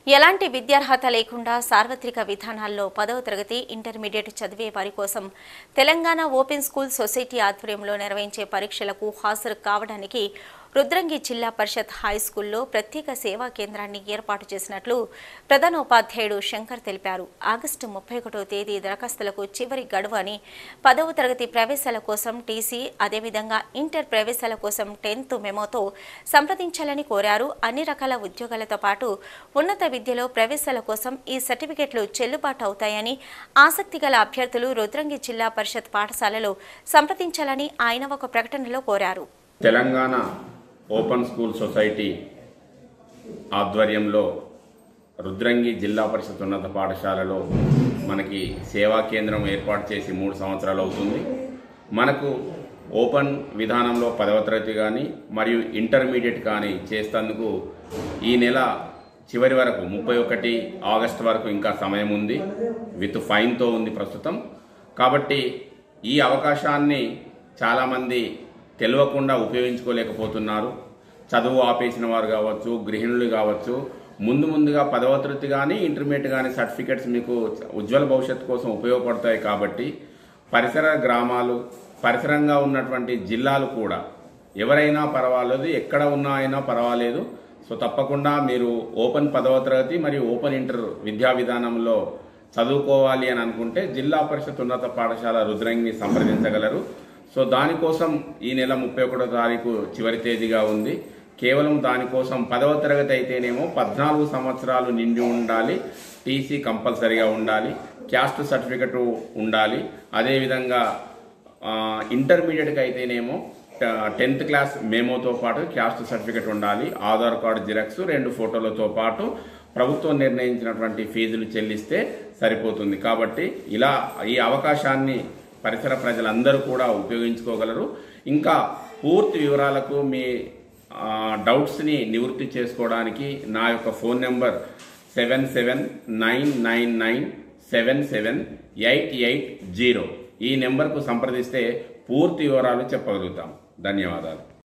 ఎలాంటి విద్యార్హత లేకుండా సార్వత్రిక విధానాల్లో పదవ తరగతి ఇంటర్మీడియట్ చదివే వారి కోసం తెలంగాణ ఓపెన్ స్కూల్ సొసైటీ ఆధ్వర్యంలో నిర్వహించే పరీక్షలకు హాజరు కావడానికి రుద్రంగి జిల్లా పరిషత్ హై స్కూల్లో ప్రత్యేక సేవా కేంద్రాన్ని ఏర్పాటు చేసినట్లు ప్రధానోపాధ్యాయుడు శంకర్ తెలిపారు ఆగస్టు ముప్పై ఒకటో తేదీ దరఖాస్తులకు చివరి గడువు అని పదవ తరగతి ప్రవేశాల కోసం టీసీ అదేవిధంగా ఇంటర్ ప్రవేశాల కోసం టెన్త్ మెమోతో సంప్రదించాలని కోరారు అన్ని రకాల ఉద్యోగాలతో పాటు ఉన్నత విద్యలో ప్రవేశాల కోసం ఈ సర్టిఫికెట్లు చెల్లుబాటు అవుతాయని ఆసక్తి గల అభ్యర్థులు రుద్రంగి జిల్లా పరిషత్ పాఠశాలలో సంప్రదించాలని ఆయన ఒక ప్రకటనలో కోరారు తెలంగాణ ఓపెన్ స్కూల్ సొసైటీ ఆధ్వర్యంలో రుద్రంగి జిల్లా పరిషత్ ఉన్నత పాఠశాలలో మనకి సేవా కేంద్రం ఏర్పాటు చేసి మూడు సంవత్సరాలు అవుతుంది మనకు ఓపెన్ విధానంలో పదవ తరగతి కానీ మరియు ఇంటర్మీడియట్ కానీ చేసేందుకు ఈ నెల చివరి వరకు ముప్పై ఒకటి ఆగస్టు వరకు ఇంకా సమయం ఉంది విత్ ఫైన్తో ఉంది ప్రస్తుతం కాబట్టి ఈ అవకాశాన్ని చాలామంది తెలియకుండా ఉపయోగించుకోలేకపోతున్నారు చదువు ఆపేసిన వారు కావచ్చు గృహిణులు కావచ్చు ముందు ముందుగా పదవ తరగతి కానీ ఇంటర్మీడియట్ కానీ సర్టిఫికెట్స్ మీకు ఉజ్వల భవిష్యత్తు కోసం ఉపయోగపడతాయి కాబట్టి పరిసర గ్రామాలు పరిసరంగా ఉన్నటువంటి జిల్లాలు కూడా ఎవరైనా పర్వాలేదు ఎక్కడ ఉన్నా అయినా పర్వాలేదు సో తప్పకుండా మీరు ఓపెన్ పదవ తరగతి మరియు ఓపెన్ ఇంటర్ విద్యా విధానంలో చదువుకోవాలి అని అనుకుంటే జిల్లా పరిషత్ ఉన్నత పాఠశాల రుద్రంగిని సంప్రదించగలరు సో దానికోసం ఈ నెల ముప్పై ఒకటో తారీఖు చివరి తేదీగా ఉంది కేవలం దానికోసం పదవ తరగతి అయితేనేమో పద్నాలుగు సంవత్సరాలు నిండి ఉండాలి టీసీ కంపల్సరీగా ఉండాలి క్యాస్ట్ సర్టిఫికెట్ ఉండాలి అదేవిధంగా ఆ, ఇంటర్మీడియట్కి అయితేనేమో ట- టెన్త్ క్లాస్ మేమోతో పాటు క్యాస్ట్ సర్టిఫికెట్ ఉండాలి ఆధార్ కార్డు జిరాక్స్ రెండు ఫోటోలతో పాటు ప్రభుత్వం నిర్ణయించినటువంటి ఫీజులు చెల్లిస్తే సరిపోతుంది కాబట్టి ఇలా ఈ అవకాశాన్ని పరిసర ప్రజలందరూ కూడా ఉపయోగించుకోగలరు ఇంకా పూర్తి వివరాలకు మీ ఆ, డౌట్స్ని నివృత్తి చేసుకోవడానికి నా యొక్క phone number seven seven nine nine nine seven seven eight eight zero ఈ నెంబర్కు సంప్రదిస్తే పూర్తి వివరాలు చెప్పగలుగుతాం ధన్యవాదాలు